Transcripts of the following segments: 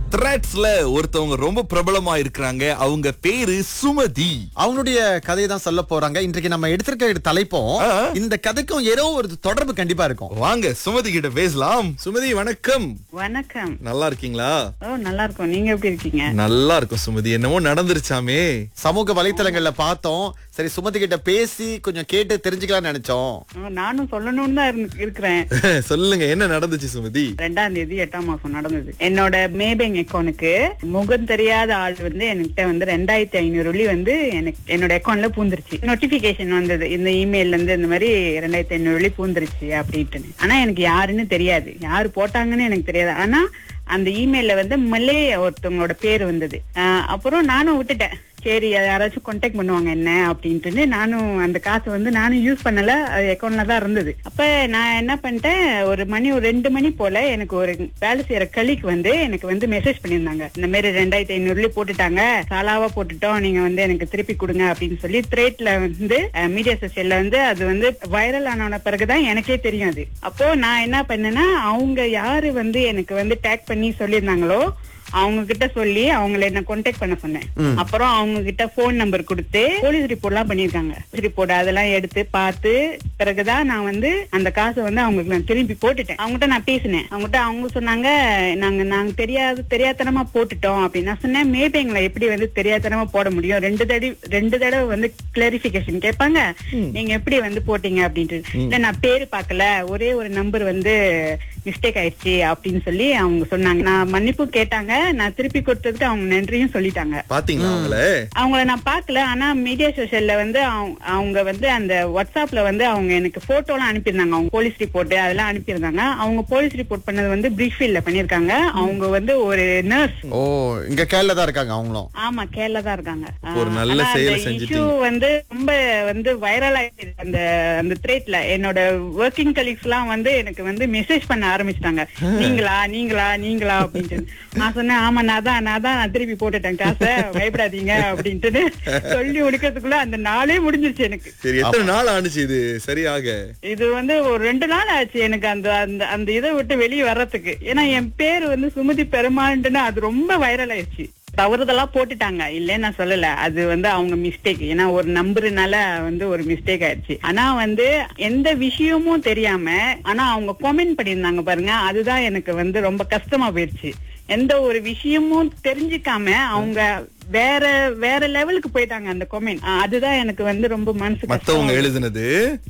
த்ரெட்ஸ்ல ஒருத்தவங்க ரொம்ப பிரபலமா இருக்கிறாங்க அவங்க பேரு சுமதி அவங்களுடைய கதையை தான் சொல்ல போறாங்க இன்றைக்கு நம்ம எடுத்திருக்க தலைப்பும் ஆ. இந்த கதைக்கும் ஏதோ ஒரு தொடர்பு கண்டிப்பா இருக்கும் வாங்க சுமதி கிட்ட பேசலாம் சுமதி வணக்கம் வணக்கம் நல்லா இருக்கீங்களா ஓ நல்லா இருக்கும் நீங்க எப்படி இருக்கீங்க நல்லா இருக்கும் சுமதி என்னமோ நடந்துருச்சாமே சமூக வலைத்தளங்கள்ல பார்த்தோம் சரி சுமதி கிட்ட பேசி கொஞ்சம் கேட்டு தெரிஞ்சுக்கலாம்னு நினைச்சோம் ஓ, நானும் சொல்லணும்னு தான் இருந்து- இருக்கிறேன் சொல்லுங்க என்ன நடந்துச்சு சுமதி ரெண்டாம் தேதி எட்டாம் மாசம் நடந்தது என்னோட மேபேங் அக்கௌண்ட்டுக்கு முகம் தெரியாத ஆள் வந்து என்கிட்ட வந்து ரெண்டாயிரத்தி ஐநூறு வெள்ளி வந்து எனக்கு என்னோட அக்கௌண்ட்ல பூந்துருச்சு நோட்டிபிகேஷன் வந்தது இந்த இமெயில்ல இருந்து இந்த மாதிரி ரெண்டாயிரத்தி ஐநூறு வெள்ளி பூந்துருச்சு அப்படின்ட்டு ஆனா எனக்கு யாருன்னு தெரியாது யாரு போட்டாங்கன்னு எனக்கு தெரியாது ஆனா அந்த இமெயில்ல வந்து மல்லே ஒருத்தவங்களோட பேர் வந்தது ஆஹ் அப்புறம் நானும் விட்டுட்டேன் சரி யாராச்சும் கான்டாக்ட் பண்ணுவாங்க என்ன அப்படின்ட்டு நானும் அந்த காசு வந்து நானும் யூஸ் பண்ணல அது அக்கௌண்ட்ல தான் இருந்தது அப்ப நான் என்ன பண்ணிட்டேன் ஒரு மணி ஒரு ரெண்டு மணி போல எனக்கு ஒரு வேலை செய்யற கலிக்கு வந்து எனக்கு வந்து மெசேஜ் பண்ணியிருந்தாங்க இந்த மாதிரி ரெண்டாயிரத்தி ஐநூறுல போட்டுட்டாங்க சாலாவா போட்டுட்டோம் நீங்க வந்து எனக்கு திருப்பி கொடுங்க அப்படின்னு சொல்லி த்ரேட்ல வந்து மீடியா சோசியல்ல வந்து அது வந்து வைரல் ஆன பிறகுதான் எனக்கே தெரியும் அது அப்போ நான் என்ன பண்ணேன்னா அவங்க யாரு வந்து எனக்கு வந்து டேக் பண்ணி சொல்லியிருந்தாங்களோ அவங்க கிட்ட சொல்லி அவங்கள என்ன கான்டாக்ட் பண்ண சொன்னேன் அப்புறம் அவங்க கிட்ட போன் நம்பர் கொடுத்து போலீஸ் ரிப்போர்ட் எல்லாம் பண்ணிருக்காங்க ரிப்போர்ட் அதெல்லாம் எடுத்து பார்த்து பிறகுதான் நான் வந்து அந்த காசை வந்து அவங்களுக்கு நான் திரும்பி போட்டுட்டேன் அவங்ககிட்ட நான் பேசினேன் அவங்ககிட்ட அவங்க சொன்னாங்க நாங்க நாங்க தெரியாது தெரியாதனமா போட்டுட்டோம் அப்படின்னு நான் சொன்னேன் மேபேங்களை எப்படி வந்து தெரியாதனமா போட முடியும் ரெண்டு தடவை ரெண்டு தடவை வந்து கிளாரிபிகேஷன் கேட்பாங்க நீங்க எப்படி வந்து போட்டீங்க அப்படின்ட்டு இல்ல நான் பேரு பார்க்கல ஒரே ஒரு நம்பர் வந்து மிஸ்டேக் ஆயிடுச்சு அப்படின்னு சொல்லி அவங்க சொன்னாங்க நான் மன்னிப்பு கேட்டாங்க நான் திருப்பி கொடுத்ததுக்கு அவங்க நன்றியும் சொல்லிட்டாங்க பாத்தீங்களா அவங்கள அவங்கள நான் பார்க்கல ஆனா மீடியா சோஷியல்ல வந்து அவங்க- அவங்க வந்து அந்த வாட்ஸ்அப்ல வந்து அவங்க எனக்கு போட்டோ எல்லாம் அனுப்பியிருந்தாங்க அவங்க போலீஸ் ரிப்போர்ட் அதெல்லாம் அனுப்பியிருந்தாங்க அவங்க போலீஸ் ரிப்போர்ட் பண்ணது வந்து பிரீஃபீல்ட்ல பண்ணிருக்காங்க அவங்க வந்து ஒரு நர்ஸ் ஓ இங்க கேரள தான் இருக்காங்க அவங்களும் ஆமா கேரளா தான் இருக்காங்க ஒரு நல்ல ஆனா செயலை அந்த செஞ்சுட்டீங்க. issue வந்து ரொம்ப வந்து வைரல் ஆயிடுச்சு அந்த அந்த த்ரேட்ல என்னோட ஒர்க்கிங் கலீக்ஸ் எல்லாம் வந்து எனக்கு வந்து மெசேஜ் பண்ண ஆரம்பிச்சிட்டாங்க நீங்களா நீங்களா நீங்களா அப்படின்ட்டு நான் சொன்னேன் ஆமா நான் தான் நான் தான் நான் திருப்பி போட்டுட்டேன் காசை பயப்படாதீங்க அப்படின்ட்டு சொல்லி முடிக்கிறதுக்குள்ள அந்த நாளே முடிஞ்சிருச்சு எனக்கு சரி எத்தனை நாள் ஆனுச்சு இது சரியாக இது வந்து ஒரு ரெண்டு நாள் ஆச்சு எனக்கு அந்த அந்த அந்த இதை விட்டு வெளியே வர்றதுக்கு ஏன்னா என் பேர் வந்து சுமதி பெருமாள்ன்ட்டுன்னு அது ரொம்ப வைரல் ஆயிடுச்சு தவறுதலா போட்டுட்டாங்க இல்லைன்னு நான் சொல்லல அது வந்து அவங்க மிஸ்டேக் ஏன்னா ஒரு நம்பருனால வந்து ஒரு மிஸ்டேக் ஆயிடுச்சு ஆனா வந்து எந்த விஷயமும் தெரியாம ஆனா அவங்க கமெண்ட் பண்ணியிருந்தாங்க பாருங்க அதுதான் எனக்கு வந்து ரொம்ப கஷ்டமா போயிடுச்சு எந்த ஒரு விஷயமும் தெரிஞ்சுக்காம அவங்க வேற வேற லெவலுக்கு போயிட்டாங்க அந்த கமெண்ட் அதுதான் எனக்கு வந்து ரொம்ப மனசு மத்தவங்க கஷ்டமா எழுதுனது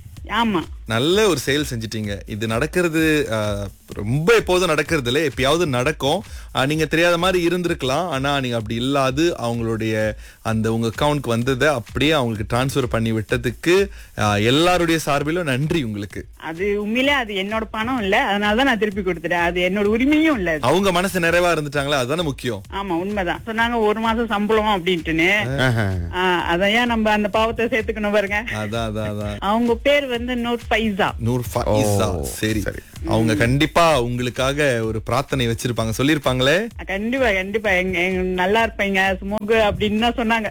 ஆமா நல்ல ஒரு செயல் செஞ்சிட்டீங்க இது நடக்கிறது ஆஹ், ரொம்ப எப்போதும் நடக்கிறது இல்ல எப்பயாவது நடக்கும் ஆஹ், நீங்க தெரியாத மாதிரி இருந்திருக்கலாம் ஆனா நீங்க அப்படி இல்லாது அவங்களுடைய அந்த உங்க அக்கவுண்ட்க்கு வந்ததை அப்படியே அவங்களுக்கு டிரான்ஸ்ஃபர் பண்ணி விட்டதுக்கு ஆஹ், எல்லாருடைய சார்பிலும் நன்றி உங்களுக்கு அது உண்மையிலே அது என்னோட பணம் இல்ல அதனாலதான் நான் திருப்பி கொடுத்துட்டேன் அது என்னோட உரிமையும் இல்ல அது. அவங்க மனசு நிறைவா இருந்துட்டாங்களா அதுதானே முக்கியம் ஆமா உண்மைதான் சொன்னாங்க ஒரு மாசம் சம்பளம் அப்படின்ட்டுன்னு ஆஹா. ஆஹ் அதான் ஏன் நம்ம அந்த பாவத்தை சேர்த்துக்கணும் பாருங்க அதான் அதான் அதான் அவங்க பேர் வந்து நோட் பைசா நூர் ஃபைஸா. ஓ, சரி சரி. அவங்க கண்டிப்பா உங்களுக்காக ஒரு பிரார்த்தனை வச்சிருப்பாங்க சொல்லிருப்பாங்களே கண்டிப்பா கண்டிப்பா எங்க எங்க நல்லா இருப்பீங்க சுமோக அப்படின்னு தான் சொன்னாங்க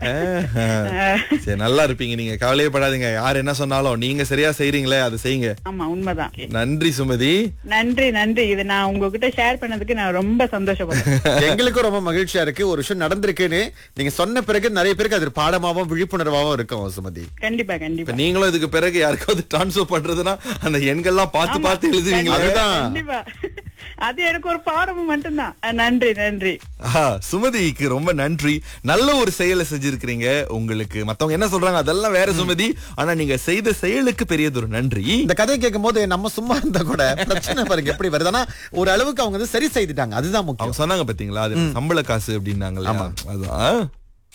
சரி நல்லா இருப்பீங்க நீங்க கவலையே படாதீங்க யார் என்ன சொன்னாலும் நீங்க சரியா செய்றீங்களே அதை செய்யுங்க ஆமா உண்மைதான் நன்றி சுமதி நன்றி நன்றி இது நான் உங்ககிட்ட ஷேர் பண்ணதுக்கு நான் ரொம்ப சந்தோஷப்படுறேன் எங்களுக்கும் ரொம்ப மகிழ்ச்சியா இருக்கு ஒரு விஷயம் நடந்திருக்குன்னு நீங்க சொன்ன பிறகு நிறைய பேருக்கு அது ஒரு பாடமாவும் விழிப்புணர்வாவும் இருக்கும் சுமதி கண்டிப்பா இப்ப கண்டிப்பா நீங்களும் இதுக்கு பிறகு யாருக்காவது டிரான்ஸ்ஃபர் பண்றதுன்னா அந்த எண்கள்லாம் பார்த்து ஆமா. பார்த்து எழுதுவீங்களா அதுதான். கண்டிப்பா அது எனக்கு ஒரு பாடமும் மட்டும்தான் அஹ் நன்றி நன்றி ஆஹா, சுமதிக்கு ரொம்ப நன்றி நல்ல ஒரு செயலை செஞ்சிருக்கிறீங்க உங்களுக்கு மத்தவங்க என்ன சொல்றாங்க அதெல்லாம் வேற சுமதி ஆனா நீங்க செய்த செயலுக்கு பெரியதொரு நன்றி இந்த கதையை கேட்கும் போது நம்ம சும்மா இருந்தா கூட பிரச்சனை பாருங்க எப்படி வருது ஆனா ஒரு அளவுக்கு அவங்க வந்து சரி செய்துட்டாங்க அதுதான் முக்கியம் அவங்க சொன்னாங்க பாத்தீங்களா அது சம்பள காசு அப்படின்னாங்கல்ல அதான்